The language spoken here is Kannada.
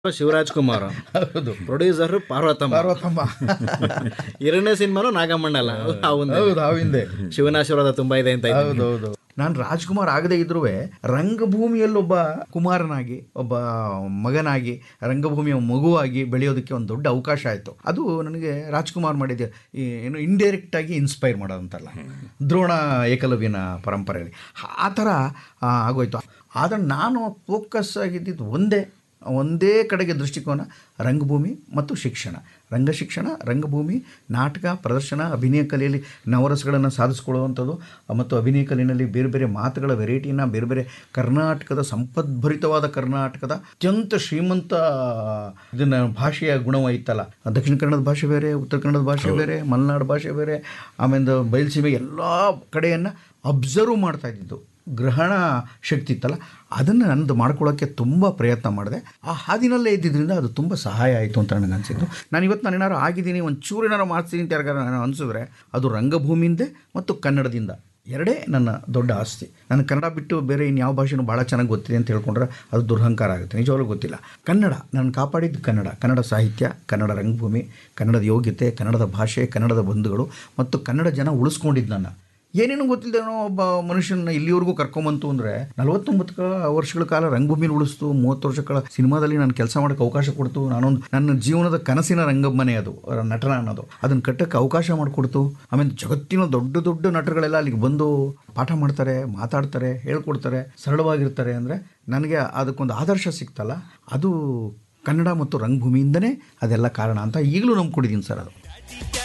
ಶಿವರಾಜ್ ಕುಮಾರ್ ಹೌದು ಪ್ರೊಡ್ಯೂಸರ್ ಪಾರ್ವತಮ್ಮ ಪಾರ್ವತಮ್ಮ ಎರಡನೇ ಸಿನಿಮಾನು ನಾಗಮಂಡಲ ಅವನು ಹೌದು ಅವಿಂದೆ ಶಿವನಾಶೀರ್ವಾದ ತುಂಬಾ ಇದೆ ಅಂತ ಇದ್ದೀನಿ. ಹೌದು ಹೌದು ನಾನು ರಾಜ್ಕುಮಾರ್ ಆಗದೇ ಇದ್ರೂ ರಂಗಭೂಮಿಯಲ್ಲೊಬ್ಬ ಕುಮಾರನಾಗಿ ಒಬ್ಬ ಮಗನಾಗಿ ರಂಗಭೂಮಿಯ ಮಗುವಾಗಿ ಬೆಳೆಯೋದಕ್ಕೆ ಒಂದು ದೊಡ್ಡ ಅವಕಾಶ ಆಯಿತು ಅದು ನನಗೆ ರಾಜ್ಕುಮಾರ್ ಮಾಡಿದ ಈ ಏನು ಇಂಡೈರೆಕ್ಟ್ ಆಗಿ ಇನ್ಸ್ಪೈರ್ ಮಾಡೋದಂತಲ್ಲ ದ್ರೋಣ ಏಕಲವ್ಯನ ಪರಂಪರೆಯಲ್ಲಿ ಆ ಥರ ಆ, ಆಗೋಯ್ತು ಆದರೆ ನಾನು ಫೋಕಸ್ ಆಗಿದ್ದಿದ್ದು ಒಂದೇ ಒಂದೇ ಕಡೆಗೆ ದೃಷ್ಟಿಕೋನ ರಂಗಭೂಮಿ ಮತ್ತು ಶಿಕ್ಷಣ ರಂಗ ಶಿಕ್ಷಣ ರಂಗಭೂಮಿ ನಾಟಕ ಪ್ರದರ್ಶನ ಅಭಿನಯ ಕಲೆಯಲ್ಲಿ ನವರಸಗಳನ್ನು ಸಾಧಿಸ್ಕೊಳ್ಳುವಂಥದ್ದು ಮತ್ತು ಅಭಿನಯ ಕಲೆಯಲ್ಲಿ ಬೇರೆ ಬೇರೆ ಮಾತುಗಳ ವೆರೈಟಿನ ಬೇರೆ ಬೇರೆ ಕರ್ನಾಟಕದ ಸಂಪದ್ಭರಿತವಾದ ಕರ್ನಾಟಕದ ಅತ್ಯಂತ ಶ್ರೀಮಂತ ಇದನ್ನ ಭಾಷೆಯ ಗುಣವೈತಲ್ಲ ದಕ್ಷಿಣ ಕನ್ನಡದ ಭಾಷೆ ಬೇರೆ ಉತ್ತರ ಕನ್ನಡದ ಭಾಷೆ ಬೇರೆ ಮಲೆನಾಡು ಭಾಷೆ ಬೇರೆ ಆಮೇಲೆ ಬಯಲುಸೀಮೆ ಎಲ್ಲ ಕಡೆಯನ್ನು ಅಬ್ಸರ್ವ್ ಮಾಡ್ತಾ ಇದ್ದಿದ್ದು ಗ್ರಹಣ ಶಕ್ತಿ ಇತ್ತಲ್ಲ ಅದನ್ನು ನಂದು ಮಾಡ್ಕೊಳ್ಳೋಕ್ಕೆ ತುಂಬ ಪ್ರಯತ್ನ ಮಾಡಿದೆ ಆ ಹಾದಿನಲ್ಲೇ ಇದ್ದಿದ್ದರಿಂದ ಅದು ತುಂಬ ಸಹಾಯ ಆಯಿತು ಅಂತ ನನಗೆ ಅನಿಸಿದ್ದು ನಾನು ಇವತ್ತು ನಾನು ಏನಾರು ಆಗಿದ್ದೀನಿ ಒಂದು ಚೂರು ಏನಾರು ಮಾಡ್ತೀನಿ ಅಂತ ಯಾರಿಗಾರ ನಾನು ಅನಿಸಿದ್ರೆ ಅದು ರಂಗಭೂಮಿಯಿಂದ ಮತ್ತು ಕನ್ನಡದಿಂದ ಎರಡೇ ನನ್ನ ದೊಡ್ಡ ಆಸ್ತಿ ನನಗೆ ಕನ್ನಡ ಬಿಟ್ಟು ಬೇರೆ ಇನ್ಯಾವ ಭಾಷೆನೂ ಭಾಳ ಚೆನ್ನಾಗಿ ಗೊತ್ತಿದೆ ಅಂತ ಹೇಳ್ಕೊಂಡ್ರೆ ಅದು ದುರ್ಹಂಕಾರ ಆಗುತ್ತೆ ನಿಜವಾಗ್ಲೂ ಗೊತ್ತಿಲ್ಲ ಕನ್ನಡ ನಾನು ಕಾಪಾಡಿದ್ದು ಕನ್ನಡ ಕನ್ನಡ ಸಾಹಿತ್ಯ ಕನ್ನಡ ರಂಗಭೂಮಿ ಕನ್ನಡದ ಯೋಗ್ಯತೆ ಕನ್ನಡದ ಭಾಷೆ ಕನ್ನಡದ ಬಂಧುಗಳು ಮತ್ತು ಕನ್ನಡ ಜನ ಉಳಿಸ್ಕೊಂಡಿದ್ದು ನನ್ನ ಏನೇನು ಗೊತ್ತಿಲ್ಲದೇನೋ ಒಬ್ಬ ಮನುಷ್ಯನ ಇಲ್ಲಿವರೆಗೂ ಕರ್ಕೊಂಬಂತು ಅಂದರೆ ನಲವತ್ತೊಂಬತ್ತು ಕ- ವರ್ಷಗಳ ಕಾಲ ರಂಗಭೂಮಿಲಿ ಉಳಿಸ್ತು ಮೂವತ್ತು ವರ್ಷಗಳ ಸಿನಿಮಾದಲ್ಲಿ ನಾನು ಕೆಲಸ ಮಾಡೋಕ್ಕೆ ಅವಕಾಶ ಕೊಡ್ತು ನಾನೊಂದು ನನ್ನ ಜೀವನದ ಕನಸಿನ ರಂಗಮನೆ ಅದು ಅಹ್, ನಟನ ಅನ್ನೋದು ಅದನ್ನು ಕಟ್ಟಕ್ಕೆ ಅವಕಾಶ ಮಾಡಿಕೊಡ್ತು ಆಮೇಲೆ ಜಗತ್ತಿನ ದೊಡ್ಡ ದೊಡ್ಡ ನಟರುಗಳೆಲ್ಲ ಅಲ್ಲಿಗೆ ಬಂದು ಪಾಠ ಮಾಡ್ತಾರೆ ಮಾತಾಡ್ತಾರೆ ಹೇಳ್ಕೊಡ್ತಾರೆ ಸರಳವಾಗಿರ್ತಾರೆ ಅಂದರೆ ನನಗೆ ಅದಕ್ಕೊಂದು ಆದರ್ಶ ಸಿಕ್ತಲ್ಲ ಅದು ಕನ್ನಡ ಮತ್ತು ರಂಗಭೂಮಿಯಿಂದನೇ ಅದೆಲ್ಲ ಕಾರಣ ಅಂತ ಈಗಲೂ ನಂಬ್ಕೊಂಡಿದ್ದೀನಿ ಸರ್ ಅದು